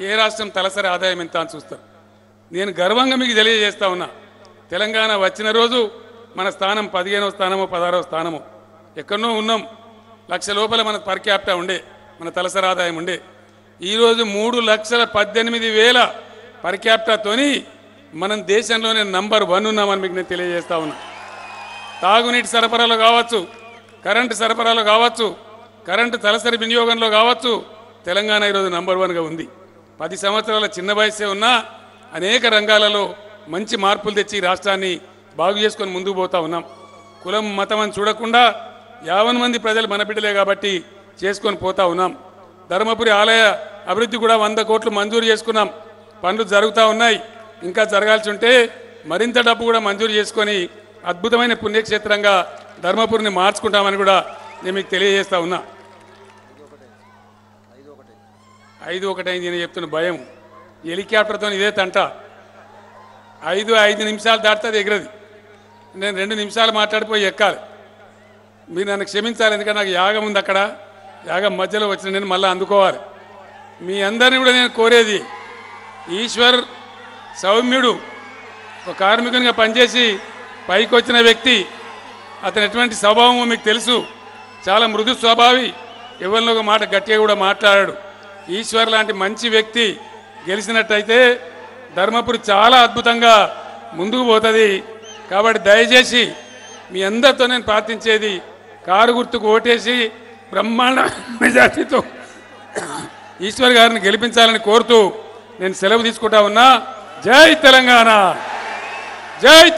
ఏ రాష్ట్రం తలసరి ఆదాయం ఎంత అని చూస్తారు నేను గర్వంగా మీకు తెలియజేస్తా ఉన్నా తెలంగాణ వచ్చిన రోజు మన స్థానం పదిహేనవ స్థానమో పదహారవ స్థానమో ఎక్కడనో ఉన్నాం లక్ష లోపల మన పర్ క్యాపిటా ఉండే మన తలసరి ఆదాయం ఉండే ఈరోజు మూడు లక్షల పద్దెనిమిది వేల పర్ క్యాపిటాతోని మనం దేశంలోనే నంబర్ వన్ ఉన్నామని మీకు నేను తెలియజేస్తా ఉన్నా తాగునీటి సరఫరాలో కావచ్చు కరెంటు సరఫరాలో కావచ్చు కరెంటు తలసరి వినియోగంలో కావచ్చు తెలంగాణ ఈరోజు నంబర్ వన్గా ఉంది పది సంవత్సరాల చిన్న వయసే ఉన్నా అనేక రంగాలలో మంచి మార్పులు తెచ్చి ఈ రాష్ట్రాన్ని బాగు చేసుకొని ముందుకు పోతా ఉన్నాం కులం మతం అని చూడకుండా యావన్ మంది ప్రజలు మన బిడ్డలే కాబట్టి చేసుకొని పోతా ఉన్నాం ధర్మపురి ఆలయ అభివృద్ధి కూడా వంద కోట్లు మంజూరు చేసుకున్నాం పనులు జరుగుతూ ఉన్నాయి ఇంకా జరగాల్సి ఉంటే మరింత డబ్బు కూడా మంజూరు చేసుకొని అద్భుతమైన పుణ్యక్షేత్రంగా ధర్మపురిని మార్చుకుంటామని కూడా నేను మీకు తెలియజేస్తా ఉన్నా ఐదు ఒకటైంది నేను చెప్తున్న భయం హెలికాప్టర్తో ఇదే తంట ఐదు ఐదు నిమిషాలు దాటితే ఎగరది నేను రెండు నిమిషాలు మాట్లాడిపోయి ఎక్కాలి మీరు నన్ను క్షమించాలి ఎందుకంటే నాకు యాగం ఉంది అక్కడ యాగం మధ్యలో వచ్చిన నేను మళ్ళీ అందుకోవాలి మీ అందరిని కూడా నేను కోరేది ఈశ్వర్ సౌమ్యుడు ఒక కార్మికునిగా పనిచేసి పైకి వచ్చిన వ్యక్తి అతను ఎటువంటి స్వభావమో మీకు తెలుసు చాలా మృదు స్వభావి ఎవరిలో ఒక మాట గట్టిగా కూడా మాట్లాడాడు ఈశ్వర్ లాంటి మంచి వ్యక్తి గెలిచినట్టయితే ధర్మపురి చాలా అద్భుతంగా ముందుకు పోతుంది కాబట్టి దయచేసి మీ అందరితో నేను ప్రార్థించేది కారు గుర్తుకు ఓటేసి బ్రహ్మాండ మెజార్టీతో ఈశ్వర్ గారిని గెలిపించాలని కోరుతూ నేను సెలవు తీసుకుంటా ఉన్నా జై తెలంగాణ జై